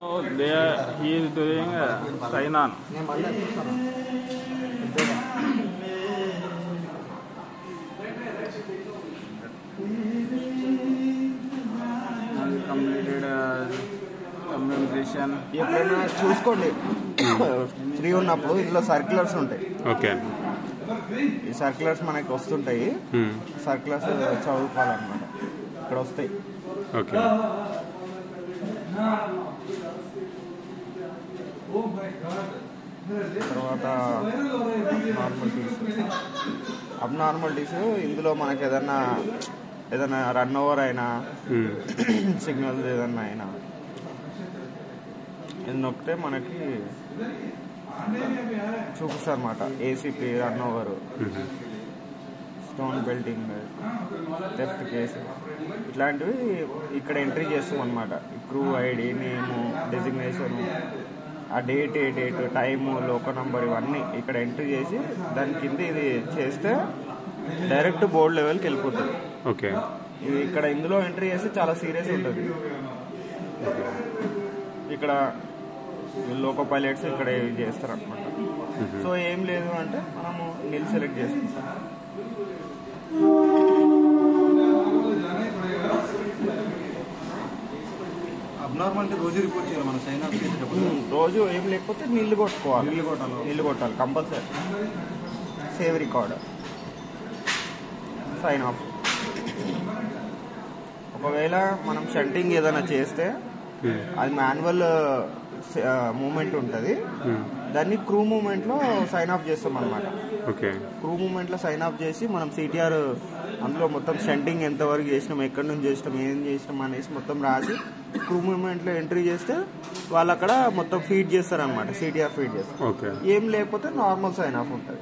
So there he is doing uh, sign on. నేను మళ్ళీ చూస్తాను And completed uh, communication. ఎప్పుడైనా చూసుకోండి ఫ్రీ ఉన్నప్పుడు ఇందులో సర్క్యులర్స్ ఉంటాయి ఓకే ఈ సర్క్యులర్స్ మనకి వస్తుంటాయి సర్క్యులర్స్ చదువుకోవాలన్నమాట ఇక్కడ వస్తాయి ఓకే తర్వాత నార్మల్టీస్ అబ్నార్మల్టీస్ ఇందులో మనకి ఏదన్నా ఏదైనా రన్ ఓవర్ అయినా సిగ్నల్స్ ఏదన్నా అయినా ఇది నొక్కితే మనకి చూపిస్తారు అనమాట ACP run over stone belting theft case ఇట్లాంటివి ఇక్కడ ఎంట్రీ చేస్తాం అనమాట క్రూ ఐడి నేము డెసిగ్నేషన్ ఆ డేట్ ఏ డేట్ టైము లోక నంబర్ ఇవన్నీ ఇక్కడ ఎంట్రీ చేసి దాని కింద ఇది చేస్తే డైరెక్ట్ బోర్డు లెవెల్కి వెళ్ళిపోతుంది ఓకే ఇది ఇక్కడ ఇందులో ఎంట్రీ చేస్తే చాలా సీరియస్ ఉంటుంది ఇక్కడ లోకో పైలట్స్ ఇక్కడ ఇవి చేస్తారు అనమాట సో ఏం లేదు అంటే మనము నిల్ సెలెక్ట్ చేసుకుంటాం అబ్నార్మాలిటీ రోజు రిపోర్ట్ చేయాలి మనం సైన్ అప్ చేసేటప్పుడు ఉమ్, రోజు ఏం లేకపోతే నీళ్లు కొట్టుకోవాలి నీళ్లు కొట్టాలి. నీళ్లు కొట్టాలి compulsory save record sign off ఒకవేళ మనం షంటింగ్ ఏదైనా చేస్తే అది మాన్యువల్ మూమెంట్ ఉంటుంది దాన్ని క్రూ మూమెంట్లో సైన్ ఆఫ్ చేస్తాం అనమాట ఓకే క్రూ మూమెంట్లో సైన్ ఆఫ్ చేసి మనం సిటిఆర్ అందులో మొత్తం షంటింగ్ ఎంతవరకు చేసినాం ఎక్కడి నుంచి చేసినాం ఏం చేసినాం అనేసి మొత్తం రాసి క్రూ మూమెంట్లో ఎంట్రీ చేస్తే వాళ్ళు అక్కడ మొత్తం ఫీడ్ చేస్తారనమాట సిటిఆర్ ఫీడ్ చేస్తారు ఓకే ఏం లేకపోతే నార్మల్ సైన్ ఆఫ్ ఉంటుంది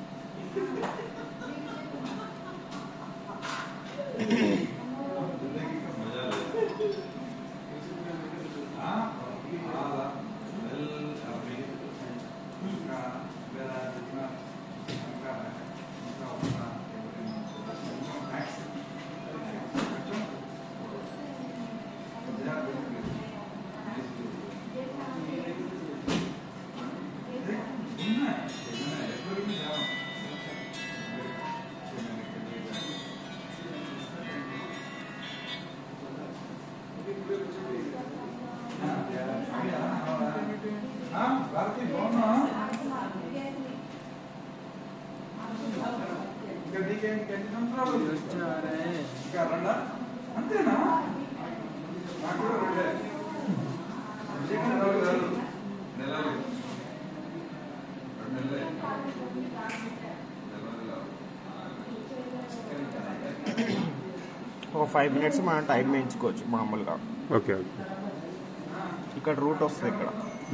ఒక ఫైవ్ మినిట్స్ మనం టైం పెంచుకోవచ్చు మామూలుగా ఓకే ఓకే ఇక్కడ రూట్ వస్తుంది ఇక్కడ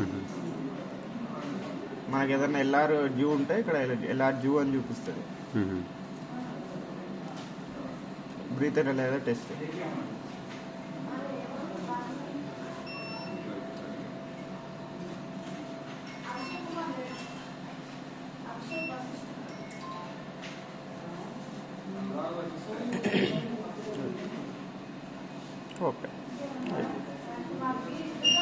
మనకి ఏదైనా ఎల్ఆర్ జ్యూ ఉంటే ఇక్కడ ఎల్ఆర్ జ్యూ అని చూపిస్తుంది బ్రీత్ అయినా లేదా టెస్ట్ ఓకే